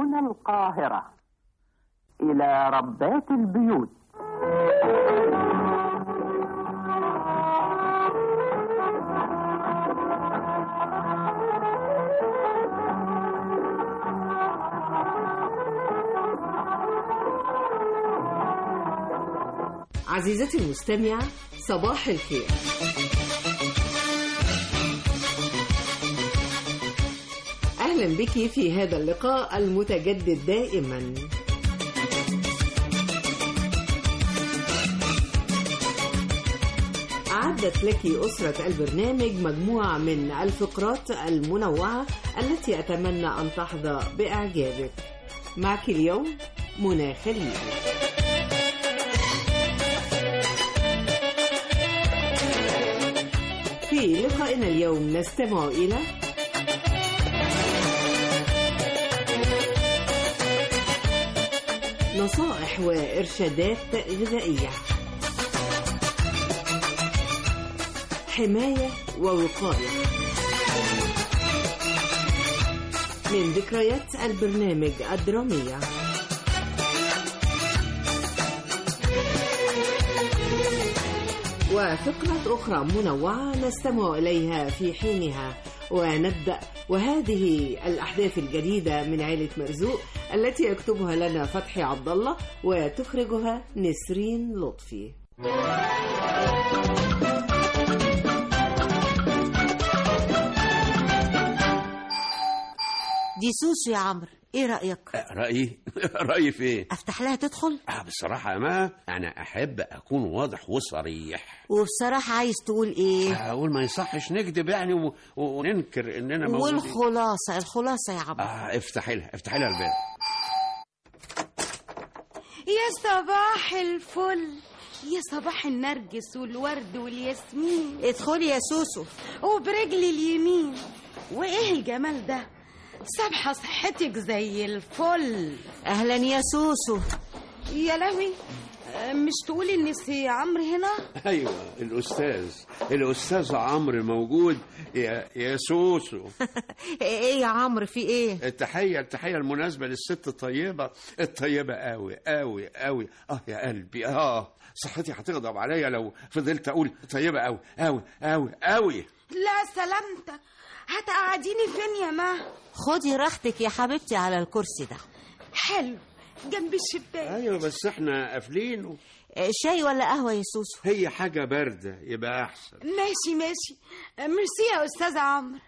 من القاهرة إلى ربات البيوت عزيزتي المستمعة صباح الخير أهلا بك في هذا اللقاء المتجدد دائما أعدت لك أسرة البرنامج مجموعة من الفقرات المنوعة التي أتمنى أن تحظى بإعجابك معك اليوم منى خليل في لقائنا اليوم نستمع إلى نصائح وإرشادات غذائية حماية ووقاية من ذكريات البرنامج الدرامية وفقرة أخرى منوعة نستمع إليها في حينها ونبدأ وهذه الأحداث الجديدة من عائلة مرزوق التي يكتبها لنا فتحي عبد الله وتخرجها نسرين لطفي دي سوسو يا عمرو ايه رأيك رأيي رأيي في ايه؟ افتح لها تدخل آه بصراحة ما أنا أحب أكون واضح وصريح وبصراحة عايز تقول ايه أقول ما يصحش نكذب يعني و... وننكر إننا موجودين والخلاصة الخلاصة يا عمرو آه افتحي لها افتحي لها الباب يا صباح الفل يا صباح النرجس والورد والياسمين ادخلي يا سوسو وبرجلي اليمين وايه الجمال ده سابحة صحتك زي الفل اهلا يا سوسو يا لهوي آه، مش تقولي ان سي عمرو هنا أيوة الأستاذ الأستاذ عمرو موجود يا يا سوسو ايه يا عمرو في ايه التحية التحية المناسبة للست الطيبة الطيبة قوي قوي قوي اه يا قلبي اه صحتي هتغضب عليا لو فضلت أقول طيبة قوي قوي قوي قوي لا سلامتك هتقعديني فين يا ما خدي راحتك يا حبيبتي على الكرسي ده حلو جنب الشباك أيوة بس احنا قافلينه آه، شاي ولا قهوة يا سوسو هي حاجة باردة يبقى أحسن ماشي ماشي آه، ميرسي يا استاذ عمرو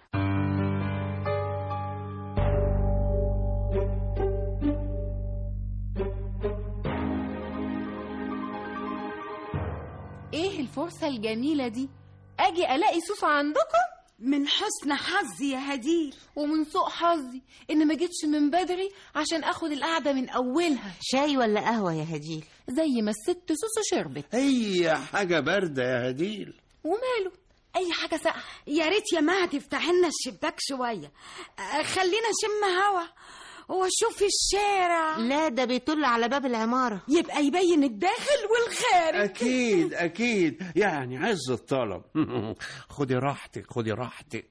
ايه الفرصة الجميلة دي اجي الاقي سوسو عندكم من حسن حظي يا هديل ومن سوء حظي ان ما جيتش من بدري عشان اخد القعدة من اولها شاي ولا قهوة يا هديل زي ما الست سوسو شربت هي حاجة باردة يا هديل وماله اي حاجة ساقعة يا ريت يا ما تفتحي لنا الشباك شويه آه، خلينا شم هوا واشوف الشارع لا ده بيطل على باب العمارة يبقى يبين الداخل والخارج أكيد أكيد يعني عز الطلب خدي راحتك خدي راحتك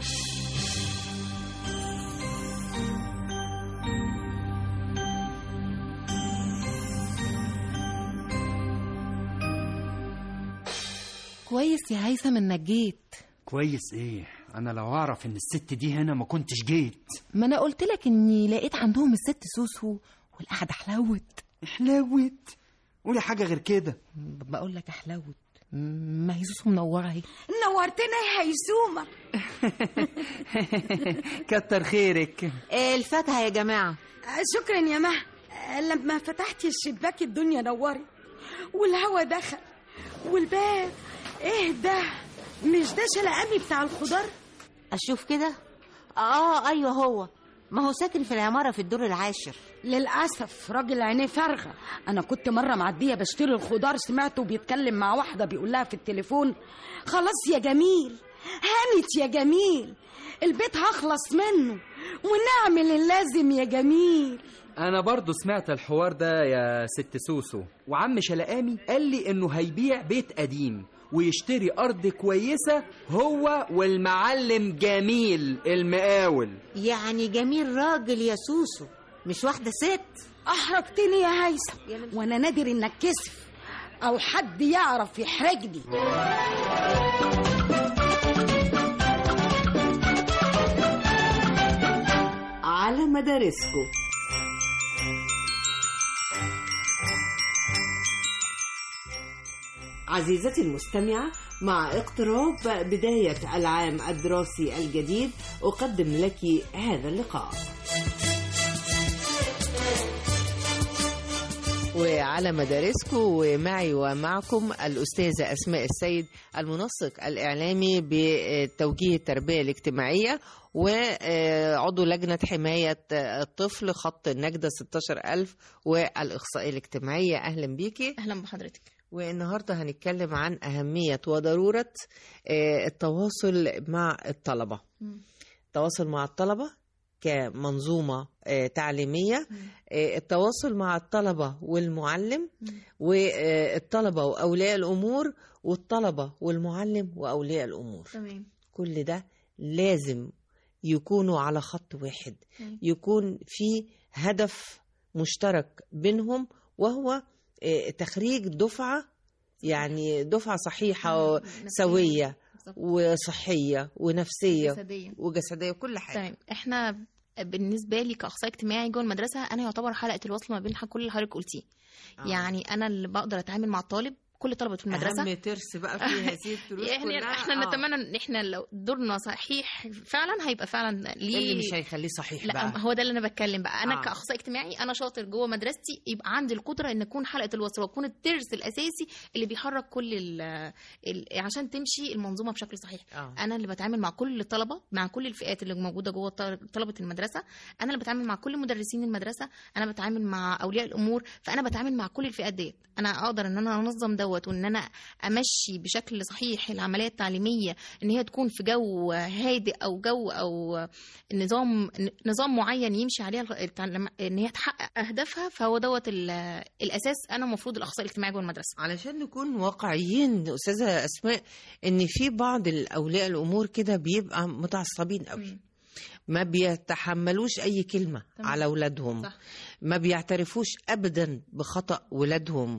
كويس يا هيثم انك جيت كويس ايه انا لو اعرف ان الست دي هنا ما كنتش جيت ما انا قلت لك اني لقيت عندهم الست سوسو والقعدة حلوت حلاوت قولي حاجه غير كده بقول لك حلوت ما هي سوسو منورة اهي نورتنا يا هيسومه كتر خيرك آه، الفاكهة يا جماعة آه، شكرا يا مها آه، لما فتحتي الشباك الدنيا نورت والهوا دخل والباب ايه ده مش ده شلقامي بتاع الخضار اشوف كده اه ايوه هو ما هو ساكن في العمارة في الدور العاشر للأسف راجل عينيه فارغة أنا كنت مرة معدية بشتري الخضار سمعته بيتكلم مع واحدة بيقول لها في التليفون خلاص يا جميل هانت يا جميل البيت هخلص منه ونعمل اللازم يا جميل انا برضو سمعت الحوار ده يا ست سوسو وعم شلقامي قال لي انه هيبيع بيت قديم ويشتري ارض كويسه هو والمعلم جميل المقاول يعني جميل راجل يا سوسو مش واحده ست احرجتني يا هيثم وانا نادر انك كسف او حد يعرف يحرجني على مدارسكم عزيزتي المستمعة مع اقتراب بداية العام الدراسي الجديد أقدم لك هذا اللقاء وعلى مدارسكم ومعي ومعكم الأستاذة أسماء السيد المنسق الإعلامي بتوجيه التربية الاجتماعية وعضو لجنة حماية الطفل خط النجدة 16000 والإخصائية الاجتماعية أهلا بيكي اهلا بحضرتك والنهاردة هنتكلم عن أهمية وضرورة آه، التواصل مع الطلبة التواصل مع الطلبة كمنظومة آه، تعليمية آه، التواصل مع الطلبة والمعلم والطلبة وأولياء الأمور والطلبة والمعلم وأولياء الأمور تمام كل ده لازم يكونوا على خط واحد مم. يكون في هدف مشترك بينهم وهو آه، تخريج دفعة يعني دفعة صحيحة سوية وصحية ونفسية جسديا. وجسدية وكل حاجة تمام احنا بالنسبه لي كاخصائي اجتماعي جوه المدرسه انا يعتبر حلقه الوصل ما بين كل اللي حضرتك قلتيه آه. يعني انا اللي بقدر اتعامل مع الطالب كل طلبه في المدرسه أهم ترس بقى في هذه الدروس يعني كلها احنا آه. نتمنى ان احنا لو دورنا صحيح فعلا هيبقى فعلا ليه اللي مش هيخليه صحيح لا بقى هو ده اللي انا بتكلم بقى انا آه. آه. كاخصائي اجتماعي انا شاطر جوه مدرستي يبقى عندي القدره ان اكون حلقه الوصل واكون الترس الاساسي اللي بيحرك كل ال ال عشان تمشي المنظومه بشكل صحيح آه. انا اللي بتعامل مع كل الطلبه مع كل الفئات اللي موجوده جوه الط- طلبه المدرسه انا اللي بتعامل مع كل مدرسين المدرسه انا بتعامل مع اولياء الامور فانا بتعامل مع كل الفئات ديت انا اقدر ان انا انظم دوت وان انا امشي بشكل صحيح العمليه التعليميه ان هي تكون في جو هادئ او جو او نظام نظام معين يمشي عليها التعلم- ان هي تحقق اهدافها فهو دوت ال- الاساس انا المفروض الاخصائي الاجتماعي جوه المدرسه علشان نكون واقعيين استاذه اسماء ان في بعض الاولياء الامور كده بيبقى متعصبين قوي ما بيتحملوش اي كلمه تمام. على اولادهم صح. ما بيعترفوش ابدا بخطا ولادهم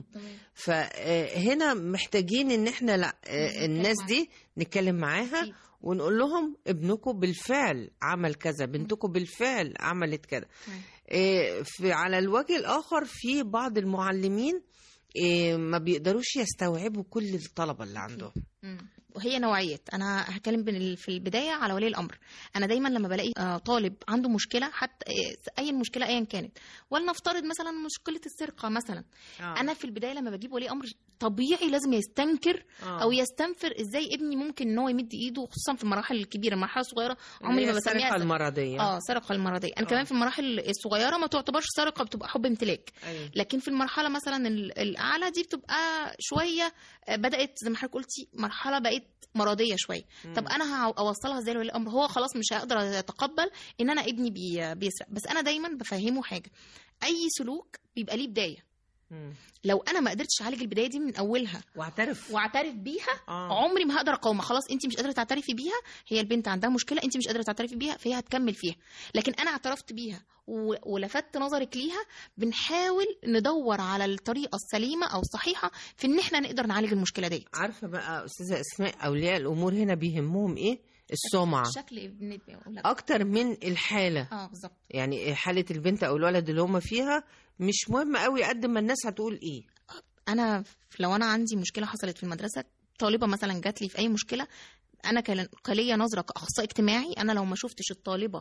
فهنا محتاجين ان احنا لا آه، الناس دي نتكلم معاها ونقول لهم ابنكم بالفعل عمل كذا بنتكم بالفعل عملت كذا آه، في على الوجه الاخر في بعض المعلمين آه، ما بيقدروش يستوعبوا كل الطلبه اللي عندهم مم. وهي نوعيات انا هتكلم بال- في البدايه على ولي الامر انا دايما لما بلاقي آه، طالب عنده مشكله حتى آه، اي مشكله ايا كانت ولنفترض مثلا مشكله السرقه مثلا آه. انا في البدايه لما بجيب ولي امر طبيعي لازم يستنكر آه. او يستنفر ازاي ابني ممكن ان هو يمد ايده خصوصا في المراحل الكبيره المرحله الصغيره عمري اللي ما هي بسميها السرقة س- المرضية. اه سرقه المرضيه انا كمان في المراحل الصغيره ما تعتبرش سرقه بتبقى حب امتلاك أيوة. لكن في المرحله مثلا ال- الاعلى دي بتبقى شويه آه، بدات زي ما حضرتك قلتي مرحله بقت مرضيه شويه مم. طب انا هع- اوصلها ازاي لولي الامر هو خلاص مش هيقدر يتقبل ان انا ابني بي بيسرق بس انا دايما بفهمه حاجه اي سلوك بيبقى ليه بدايه مم. لو انا ما قدرتش اعالج البدايه دي من اولها واعترف واعترف بيها آه. عمري ما هقدر اقاومها خلاص انت مش قادره تعترفي بيها هي البنت عندها مشكله انت مش قادره تعترفي بيها فهي هتكمل فيها لكن انا اعترفت بيها و- ولفت نظرك ليها بنحاول ندور على الطريقه السليمه او الصحيحه في ان احنا نقدر نعالج المشكله دي عارفه بقى استاذه اسماء اولياء الامور هنا بيهمهم ايه السمعه شكل ابن أولاد. اكتر من الحاله اه بالظبط يعني حاله البنت او الولد اللي هم فيها مش مهم قوي قد ما الناس هتقول ايه انا لو انا عندي مشكله حصلت في المدرسه طالبه مثلا جات لي في اي مشكله انا كان كلية نظره كاخصائي اجتماعي انا لو ما شفتش الطالبه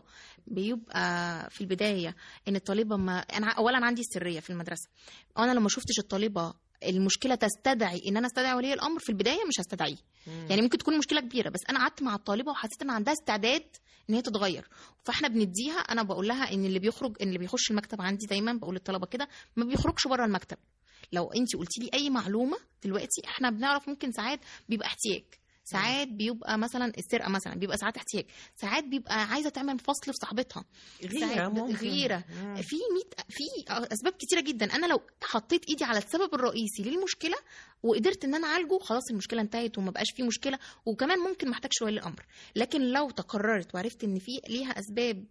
بيبقى في البدايه ان الطالبه ما انا اولا عندي السريه في المدرسه انا لو ما شفتش الطالبه المشكله تستدعي ان انا استدعي ولي الامر في البدايه مش هستدعيه يعني ممكن تكون مشكله كبيره بس انا قعدت مع الطالبه وحسيت ان عندها استعداد ان هي تتغير فاحنا بنديها انا بقول لها ان اللي بيخرج ان اللي بيخش المكتب عندي دايما بقول للطلبه كده ما بيخرجش بره المكتب لو انت قلتي لي اي معلومه دلوقتي احنا بنعرف ممكن ساعات بيبقى احتياج ساعات بيبقى مثلا السرقه مثلا بيبقى ساعات احتياج ساعات بيبقى عايزه تعمل فصل في صاحبتها غيرة ساعات ممكن. غيره مم. في ميت في اسباب كتيره جدا انا لو حطيت ايدي على السبب الرئيسي للمشكله وقدرت ان انا اعالجه خلاص المشكله انتهت وما بقاش في مشكله وكمان ممكن ما احتاجش ولي الامر لكن لو تكررت وعرفت ان في ليها اسباب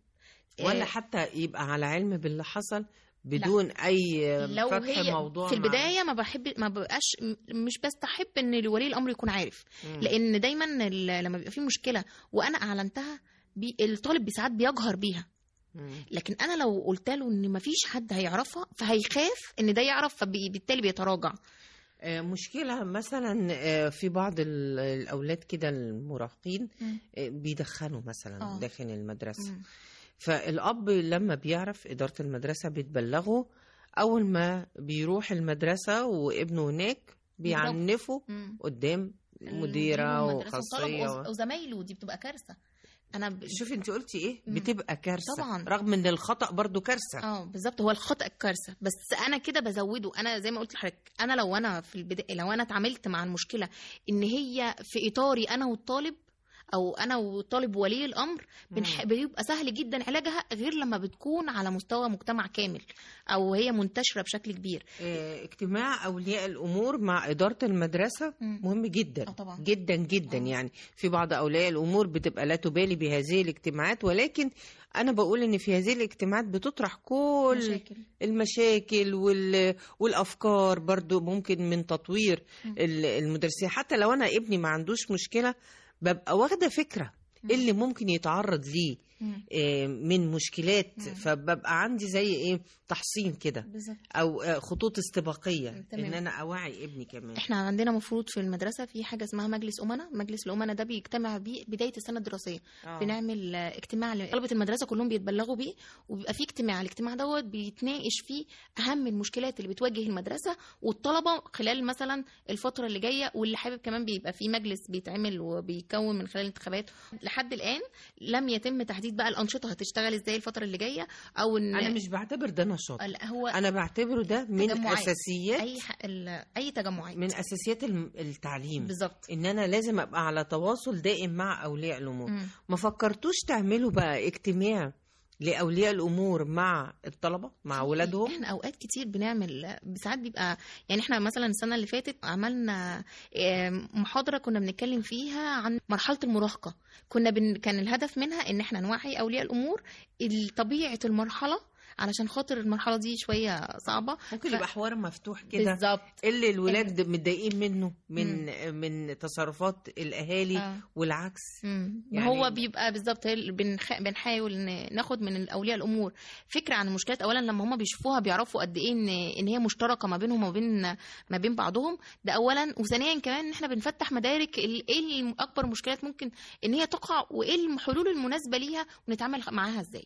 ولا آه، حتى يبقى على علم باللي حصل بدون اي لو فتح هي موضوع في مع- البدايه ما بحب ما ببقاش م- مش بستحب ان ولي الامر يكون عارف مم. لان دايما ال- لما بيبقى في مشكله وانا اعلنتها بي الطالب ساعات بيجهر بيها مم. لكن انا لو قلت له ان مفيش حد هيعرفها فهيخاف ان ده يعرف فبالتالي بيتراجع آه، مشكلة مثلا آه، في بعض ال- الأولاد كده المراهقين مم. آه، بيدخنوا مثلا آه. داخل المدرسة مم. فالأب لما بيعرف إدارة المدرسة بتبلغه أول ما بيروح المدرسة وابنه هناك بيعنفه مم. قدام مديرة المدير والمدرسة وخاصية والطلبة وزمايله دي بتبقى كارثه انا ب... شوفي انت قلتي ايه مم. بتبقى كارثة طبعاً. رغم ان الخطأ برضو كارثة اه بالظبط هو الخطأ الكارثه بس انا كده بزوده انا زي ما قلت لحضرتك انا لو انا في البدايه لو انا اتعاملت مع المشكله ان هي في اطاري انا والطالب او انا والطالب ولي الامر بنح... بيبقى سهل جدا علاجها غير لما بتكون على مستوى مجتمع كامل او هي منتشره بشكل كبير آه، اجتماع اولياء الامور مع اداره المدرسه مم. مهم جدا آه طبعاً. جدا جدا آه. يعني في بعض اولياء الامور بتبقى لا تبالي بهذه الاجتماعات ولكن انا بقول ان في هذه الاجتماعات بتطرح كل مشاكل المشاكل وال... والافكار برضو ممكن من تطوير ال- المدرسين حتى لو انا ابني ما عندوش مشكله ببقى واخده فكره إيه اللي ممكن يتعرض ليه مم. آه، من مشكلات فببقى عندي زي ايه تحصين كده بالظبط او آه، خطوط استباقيه تمام. ان انا اوعي ابني كمان احنا عندنا مفروض في المدرسه في حاجه اسمها مجلس امنا مجلس الامنا ده بيجتمع بيه بدايه السنه الدراسيه آه. بنعمل آه، اجتماع لطلبه المدرسه كلهم بيتبلغوا بيه وبيبقى في اجتماع الاجتماع دوت بيتناقش فيه اهم المشكلات اللي بتواجه المدرسه والطلبه خلال مثلا الفتره اللي جايه واللي حابب كمان بيبقى في مجلس بيتعمل وبيكون من خلال الانتخابات لحد الان لم يتم تحديد بقى الانشطه هتشتغل ازاي الفتره اللي جايه او ان انا مش بعتبر ده نشاط لا، هو انا بعتبره ده من تجمعات. اساسيات اي ح... ال- اي تجمعات من اساسيات الم- التعليم بالظبط ان انا لازم ابقى على تواصل دائم مع اولياء الامور مم. ما فكرتوش تعملوا بقى اجتماع لاولياء الامور مع الطلبه مع اولادهم احنا اوقات كتير بنعمل ساعات بيبقى يعني احنا مثلا السنه اللي فاتت عملنا آم، محاضره كنا بنتكلم فيها عن مرحله المراهقه كنا بن... كان الهدف منها ان احنا نوعي اولياء الامور ال- طبيعه المرحله علشان خاطر المرحله دي شويه صعبه ممكن ف- يبقى حوار مفتوح كده بالظبط اللي الولاد متضايقين منه من من تصرفات الاهالي آه. والعكس مم. يعني- يعني هو بيبقى بالظبط هي اللي بنخ... بنحاول ن- ناخد من اولياء الامور فكره عن المشكلات اولا لما هم بيشوفوها بيعرفوا قد ايه ان ان هي مشتركه ما بينهم وبين ما بين بعضهم ده اولا وثانيا كمان ان احنا بنفتح مدارك ال- ايه الم- اكبر مشكلات ممكن ان هي تقع وايه الحلول المناسبه ليها ونتعامل معاها ازاي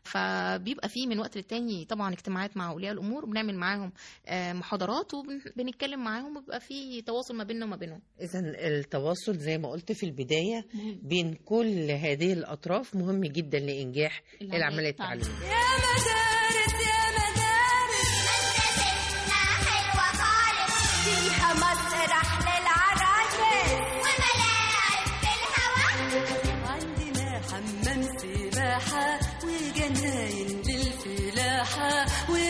فبيبقى فيه من وقت للتاني طبعا اجتماعات مع اولياء الامور وبنعمل معاهم آه، محاضرات وبنتكلم معاهم وبيبقى فيه تواصل ما بيننا وما بينهم اذا التواصل زي ما قلت في البدايه بين كل هذه الاطراف مهم جدا لانجاح العملية العمليه التعليمية. التعليميه يا مدارس يا مدارس مدرستنا حلوة خالص فيها مسرح للعرايس وملاعب في الهوا عندنا حمام سباحة وجناين للفلاحة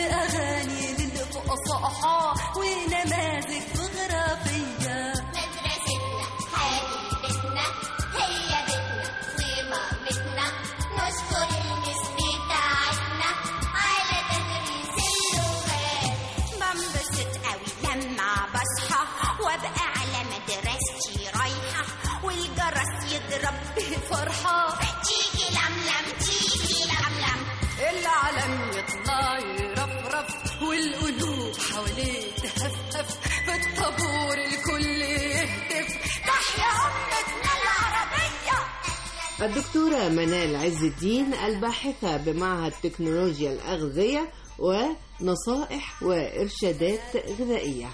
وأغاني للفصحى ونماذج جغرافية مدرستنا حاجة بيتنا هي بيتنا ومامتنا نشكر المس بتاعتنا على تدريس اللغات بنبسط قوي لما بصحى وابقى على مدرستي رايحة والجرس يضرب بفرحة تيجي لملم تيجي لملم العلم يطلع يرفرف والقلوب حواليه تهفهف بالطابور الكل يهتف تحيا أمتنا العربية الدكتورة منال عز الدين الباحثة بمعهد تكنولوجيا الأغذية ونصائح وإرشادات غذائية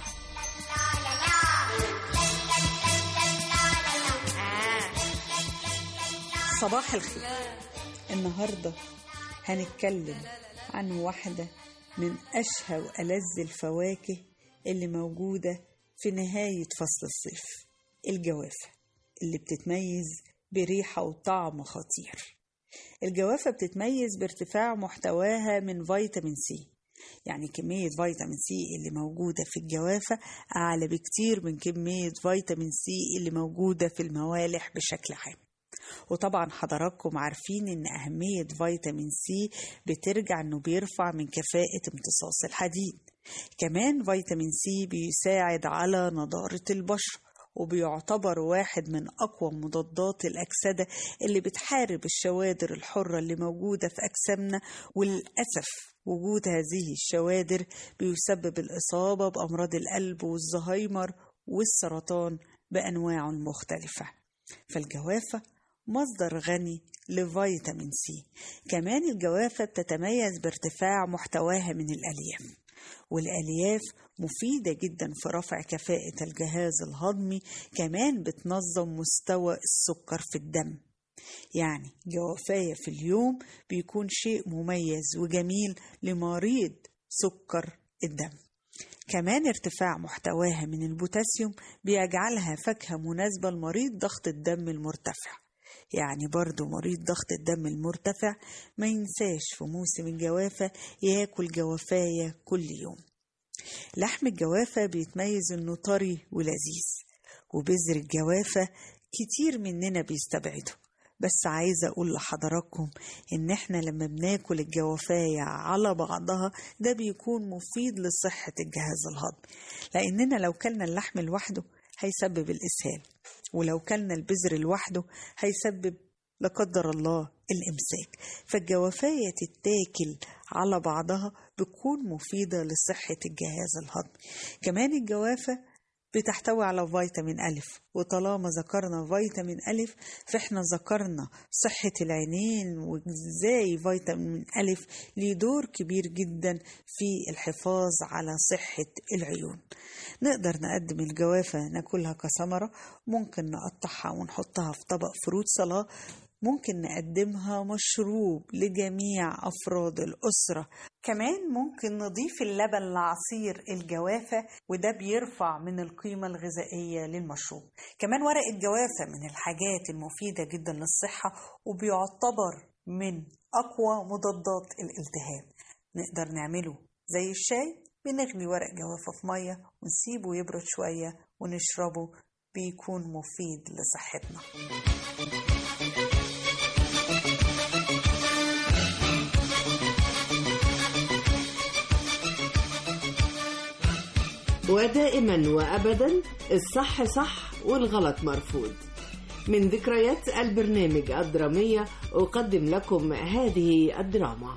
صباح الخير النهاردة هنتكلم عن واحدة من أشهى وألذ الفواكه اللي موجودة في نهاية فصل الصيف الجوافة اللي بتتميز بريحة وطعم خطير الجوافة بتتميز بارتفاع محتواها من فيتامين سي يعني كمية فيتامين سي اللي موجودة في الجوافة أعلى بكتير من كمية فيتامين سي اللي موجودة في الموالح بشكل عام وطبعا حضراتكم عارفين ان اهمية فيتامين سي بترجع انه بيرفع من كفاءة امتصاص الحديد كمان فيتامين سي بيساعد على نضارة البشرة وبيعتبر واحد من أقوى مضادات الأكسدة اللي بتحارب الشوادر الحرة اللي موجودة في أجسامنا وللأسف وجود هذه الشوادر بيسبب الإصابة بأمراض القلب والزهايمر والسرطان بأنواعه المختلفة فالجوافة مصدر غني لفيتامين سي كمان الجوافة بتتميز بارتفاع محتواها من الألياف والألياف مفيدة جدا في رفع كفاءة الجهاز الهضمي كمان بتنظم مستوى السكر في الدم يعني جوافاية في اليوم بيكون شيء مميز وجميل لمريض سكر الدم كمان ارتفاع محتواها من البوتاسيوم بيجعلها فاكهة مناسبة لمريض ضغط الدم المرتفع يعني برضو مريض ضغط الدم المرتفع ما ينساش في موسم الجوافة ياكل جوافاية كل يوم لحم الجوافة بيتميز انه طري ولذيذ وبذر الجوافة كتير مننا بيستبعده بس عايزة أقول لحضراتكم إن إحنا لما بناكل الجوافاية على بعضها ده بيكون مفيد لصحة الجهاز الهضمي لأننا لو كلنا اللحم لوحده هيسبب الإسهال ولو كلنا البذر لوحده هيسبب لا قدر الله الإمساك فالجوافاية تتاكل على بعضها بتكون مفيدة لصحة الجهاز الهضمي كمان الجوافة بتحتوي على فيتامين ألف وطالما ذكرنا فيتامين ألف فإحنا ذكرنا صحة العينين وإزاي فيتامين ألف ليه دور كبير جدا في الحفاظ على صحة العيون نقدر نقدم الجوافة ناكلها كثمرة ممكن نقطعها ونحطها في طبق فروت صلاة ممكن نقدمها مشروب لجميع أفراد الأسرة كمان ممكن نضيف اللبن لعصير الجوافة وده بيرفع من القيمة الغذائية للمشروب كمان ورق الجوافة من الحاجات المفيدة جدا للصحة وبيعتبر من أقوى مضادات الالتهاب نقدر نعمله زي الشاي بنغلي ورق جوافة في مية ونسيبه يبرد شوية ونشربه بيكون مفيد لصحتنا ودائما وابدا الصح صح والغلط مرفوض من ذكريات البرنامج الدرامية أقدم لكم هذه الدراما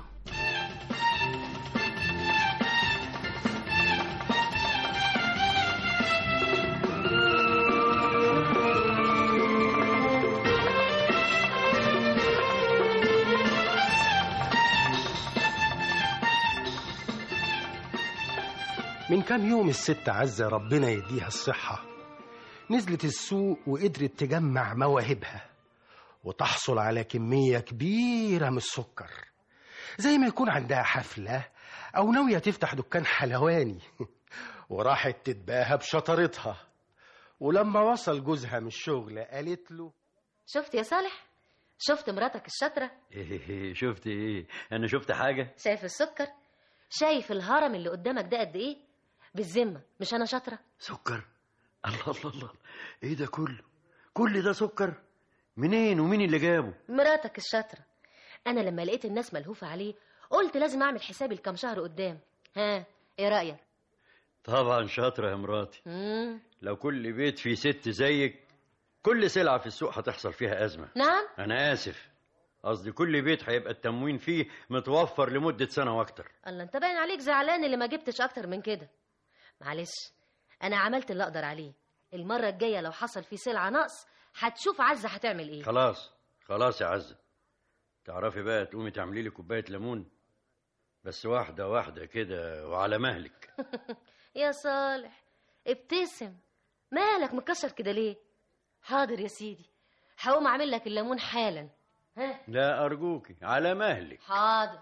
من كام يوم الست عزة ربنا يديها الصحة نزلت السوق وقدرت تجمع مواهبها وتحصل على كمية كبيرة من السكر زي ما يكون عندها حفلة أو ناوية تفتح دكان حلواني وراحت تتباهى بشطارتها ولما وصل جوزها من الشغل قالت له شفت يا صالح شفت مراتك الشاطرة ايه شفت ايه انا شفت حاجه شايف السكر شايف الهرم اللي قدامك ده قد ايه بالذمة مش انا شاطرة سكر الله الله الله ايه ده كله كل ده سكر منين ومين اللي جابه مراتك الشاطرة انا لما لقيت الناس ملهوفة عليه قلت لازم اعمل حسابي لكام شهر قدام ها ايه رأيك طبعا شاطره يا مراتي مم. لو كل بيت فيه ست زيك كل سلعه في السوق هتحصل فيها ازمه نعم انا اسف قصدي كل بيت هيبقى التموين فيه متوفر لمده سنه واكتر الله انت باين عليك زعلان اللي ما جبتش اكتر من كده معلش انا عملت اللي اقدر عليه المرة الجاية لو حصل في سلعة نقص هتشوف عزة هتعمل ايه خلاص خلاص يا عزه تعرفي بقى تقومي تعملي لي كوبايه ليمون بس واحده واحده كده وعلى مهلك يا صالح ابتسم مالك مكسر كده ليه حاضر يا سيدي هقوم اعمل لك الليمون حالا ها لا ارجوكي على مهلك حاضر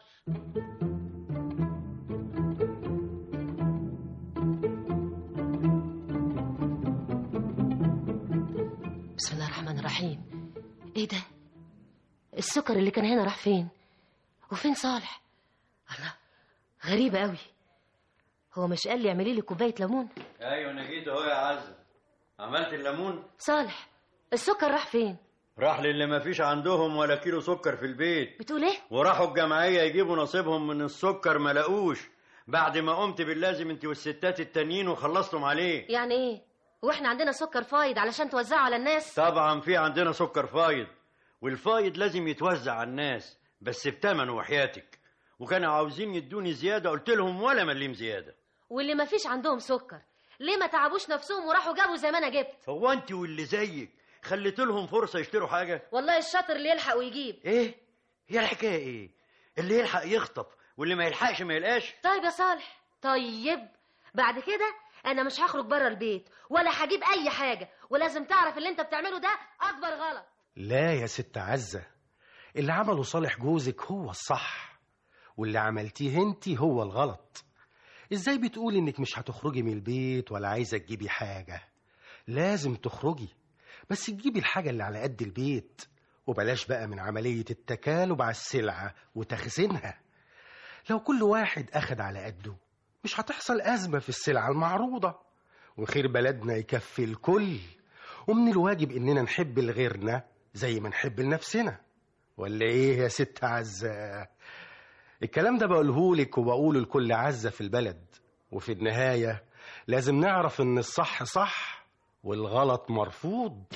بسم الله الرحمن الرحيم ايه ده السكر اللي كان هنا راح فين وفين صالح الله غريبة قوي هو مش قال لي اعملي لي كوباية ليمون ايوه انا جيت اهو يا عزه عملت الليمون صالح السكر راح فين راح للي ما فيش عندهم ولا كيلو سكر في البيت بتقول ايه وراحوا الجمعية يجيبوا نصيبهم من السكر ما لقوش بعد ما قمت باللازم انت والستات التانيين وخلصتم عليه يعني ايه واحنا عندنا سكر فايض علشان توزعه على الناس طبعا في عندنا سكر فايض والفايض لازم يتوزع على الناس بس بتمن وحياتك وكانوا عاوزين يدوني زيادة قلت لهم ولا مليم زيادة واللي ما فيش عندهم سكر ليه ما تعبوش نفسهم وراحوا جابوا زي ما انا جبت هو انت واللي زيك خليت لهم فرصة يشتروا حاجة والله الشاطر اللي يلحق ويجيب ايه هي الحكاية ايه اللي يلحق يخطف واللي ما يلحقش ما يلقاش طيب يا صالح طيب بعد كده انا مش هخرج بره البيت ولا هجيب اي حاجه ولازم تعرف اللي انت بتعمله ده اكبر غلط لا يا ست عزة اللي عمله صالح جوزك هو الصح واللي عملتيه انت هو الغلط ازاي بتقولي انك مش هتخرجي من البيت ولا عايزة تجيبي حاجة لازم تخرجي بس تجيبي الحاجة اللي على قد البيت وبلاش بقى من عملية التكالب على السلعة وتخزينها لو كل واحد أخد على قده مش هتحصل أزمة في السلعة المعروضة وخير بلدنا يكفي الكل ومن الواجب إننا نحب لغيرنا زي ما نحب لنفسنا ولا إيه يا ست عزة الكلام ده بقولهولك وبقوله لكل عزة في البلد وفي النهاية لازم نعرف إن الصح صح والغلط مرفوض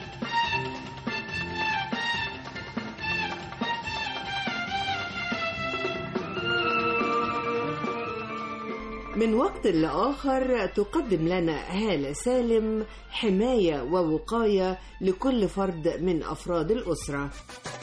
من وقت لآخر تقدم لنا هالة سالم حماية ووقاية لكل فرد من أفراد الأسرة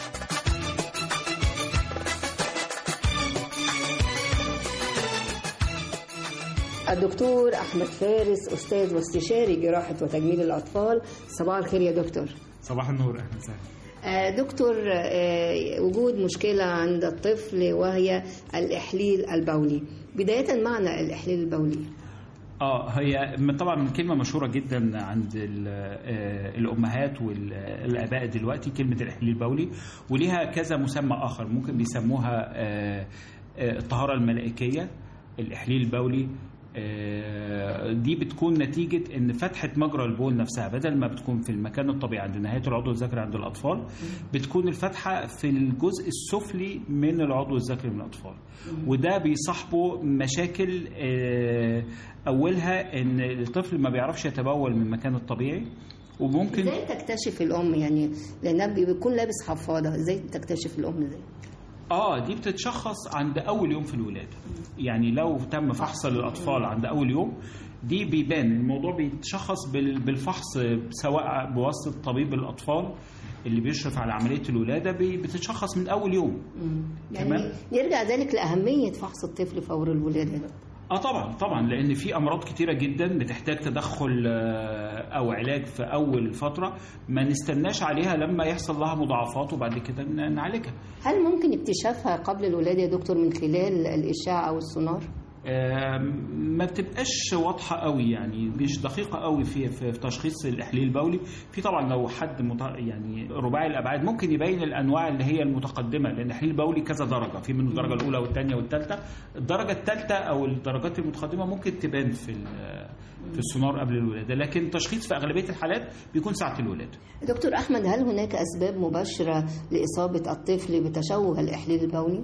الدكتور أحمد فارس أستاذ واستشاري جراحة وتجميل الأطفال صباح الخير يا دكتور صباح النور اهلا وسهلا آه، دكتور آه، وجود مشكلة عند الطفل وهي الإحليل البولي بداية معنى الإحليل البولي اه هي م- طبعا كلمه مشهوره جدا عند ال- آه، الامهات والاباء دلوقتي كلمه الاحليل البولي وليها كذا مسمى اخر ممكن بيسموها آه، آه، الطهاره الملائكيه الاحليل البولي آه، دي بتكون نتيجة إن فتحة مجرى البول نفسها بدل ما بتكون في المكان الطبيعي عند نهاية العضو الذكري عند الأطفال بتكون الفتحة في الجزء السفلي من العضو الذكري من الأطفال وده بيصاحبه مشاكل آه، أولها إن الطفل ما بيعرفش يتبول من المكان الطبيعي وممكن ازاي تكتشف الأم يعني لأنها بيكون لابس حفاضة ازاي تكتشف الأم ازاي اه دي بتتشخص عند اول يوم في الولاده يعني لو تم فحص للاطفال عند اول يوم دي بيبان الموضوع بيتشخص بال- بالفحص سواء بواسطه طبيب الاطفال اللي بيشرف على عمليه الولاده بي- بتتشخص من اول يوم يعني تمام. يرجع ذلك لأهمية فحص الطفل فور الولادة يا دكتور. اه طبعا طبعا لان في امراض كتيره جدا بتحتاج تدخل آه، او علاج في اول فتره ما نستناش عليها لما يحصل لها مضاعفات وبعد كده ن- نعالجها هل ممكن اكتشافها قبل الولادة يا دكتور من خلال الإشعة أو السونار؟ آم، ما بتبقاش واضحه قوي يعني مش دقيقه قوي في في في تشخيص الاحليل البولي في طبعا لو حد مت... يعني رباعي الابعاد ممكن يبين الانواع اللي هي المتقدمه لان الاحليل البولي كذا درجه في منه الدرجه الاولى والثانيه والثالثه الدرجه الثالثه او الدرجات المتقدمه ممكن تبان في ال- في السونار قبل الولاده لكن التشخيص في اغلبيه الحالات بيكون ساعه الولاده دكتور أحمد هل هناك أسباب مباشرة لإصابة الطفل بتشوه الإحليل البولي؟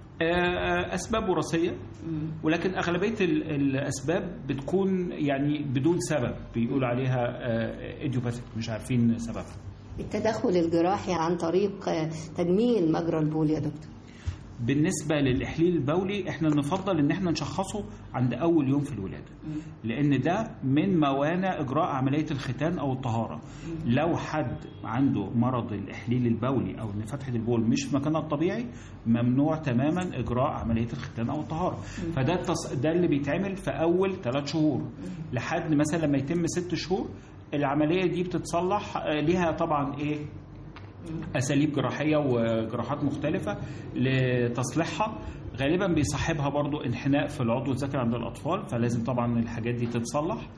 آه، اسباب وراثيه ولكن اغلبيه ال- الاسباب بتكون يعني بدون سبب بيقول عليها ايديوباثيك مش عارفين سببها التدخل الجراحي عن طريق آه، تجميل مجرى البول يا دكتور بالنسبه للاحليل البولي احنا نفضل ان احنا نشخصه عند اول يوم في الولاده لان ده من موانع اجراء عمليه الختان او الطهاره لو حد عنده مرض الاحليل البولي او ان فتحه البول مش في مكانها الطبيعي ممنوع تماما اجراء عمليه الختان او الطهاره فده التص... ده اللي بيتعمل في اول ثلاث شهور لحد مثلا لما يتم ست شهور العمليه دي بتتصلح آه، ليها طبعا ايه اساليب جراحيه وجراحات مختلفه لتصليحها غالبا بيصاحبها برضو انحناء في العضو الذكري عند الاطفال فلازم طبعا الحاجات دي تتصلح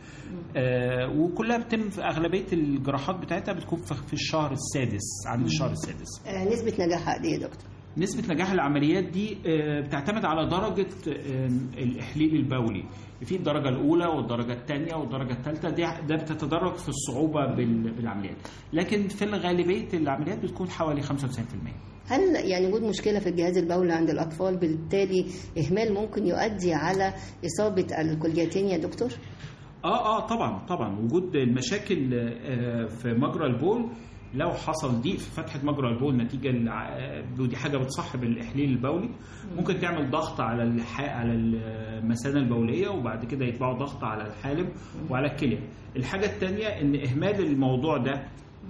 آه وكلها بتتم في اغلبيه الجراحات بتاعتها بتكون في في الشهر السادس عند الشهر السادس آه، نسبة نجاحها قد إيه يا دكتور؟ نسبة نجاح العمليات دي آه، بتعتمد على درجة آه، الإحليل البولي في الدرجة الأولى والدرجة الثانية والدرجة الثالثة دي ده بتتدرج في الصعوبة بال- بالعمليات لكن في غالبية العمليات بتكون حوالي 95% هل يعني وجود مشكلة في الجهاز البولي عند الأطفال بالتالي إهمال ممكن يؤدي على إصابة الكليتين يا دكتور؟ اه اه طبعا طبعا وجود المشاكل آه، في مجرى البول لو حصل ضيق في فتحه مجرى البول نتيجه لع- آه، ودي حاجه بتصاحب الاحليل البولي ممكن تعمل ضغط على الح... على المثانه البوليه وبعد كده يتبعوا ضغط على الحالب وعلى الكلى الحاجه الثانيه ان اهمال الموضوع ده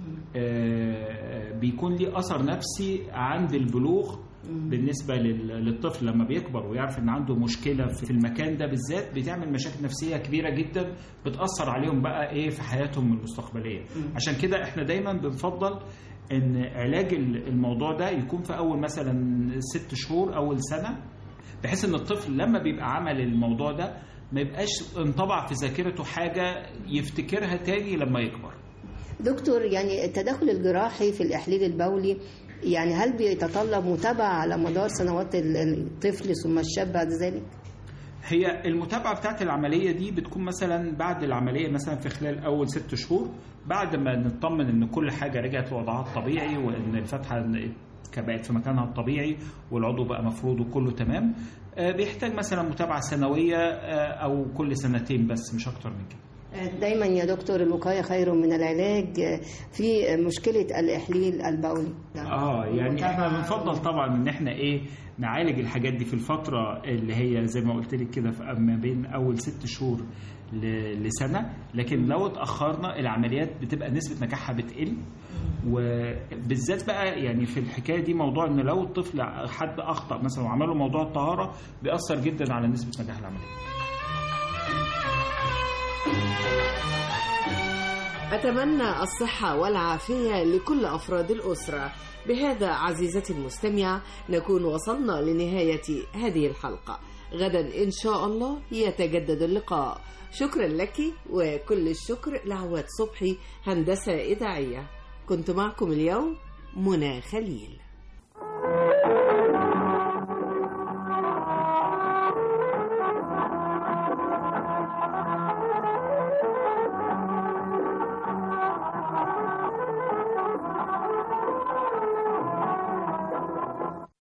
آه، بيكون ليه اثر نفسي عند البلوغ بالنسبه لل- للطفل لما بيكبر ويعرف ان عنده مشكله في المكان ده بالذات بتعمل مشاكل نفسيه كبيره جدا بتاثر عليهم بقى ايه في حياتهم المستقبليه عشان كده احنا دايما بنفضل ان علاج ال- الموضوع ده يكون في اول مثلا ست شهور اول سنه بحيث ان الطفل لما بيبقى عمل الموضوع ده ما يبقاش انطبع في ذاكرته حاجه يفتكرها تاني لما يكبر دكتور يعني التدخل الجراحي في الإحليل البولي يعني هل بيتطلب متابعة على مدار سنوات ال- الطفل ثم الشاب بعد ذلك؟ هي المتابعة بتاعت العملية دي بتكون مثلا بعد العملية مثلا في خلال أول ست شهور بعد ما نطمن إن كل حاجة رجعت لوضعها الطبيعي وإن الفتحة بقت في مكانها الطبيعي والعضو بقى مفروض وكله تمام آه، بيحتاج مثلا متابعة سنوية آه، أو كل سنتين بس مش أكتر من كده دايما يا دكتور الوقاية خير من العلاج في مشكلة الإحليل البولي اه يعني احنا بنفضل طبعا ان احنا ايه نعالج الحاجات دي في الفتره اللي هي زي ما قلت لك كده في ما بين اول ست شهور ل- لسنه لكن لو اتاخرنا العمليات بتبقى نسبه نجاحها بتقل وبالذات بقى يعني في الحكايه دي موضوع ان لو الطفل حد اخطا مثلا وعمله موضوع الطهاره بيأثر جدا على نسبه نجاح العمليه أتمنى الصحة والعافية لكل أفراد الأسرة بهذا عزيزتي المستمعة نكون وصلنا لنهاية هذه الحلقة غدا إن شاء الله يتجدد اللقاء شكرا لك وكل الشكر لعواد صبحي هندسة إذاعية كنت معكم اليوم منى خليل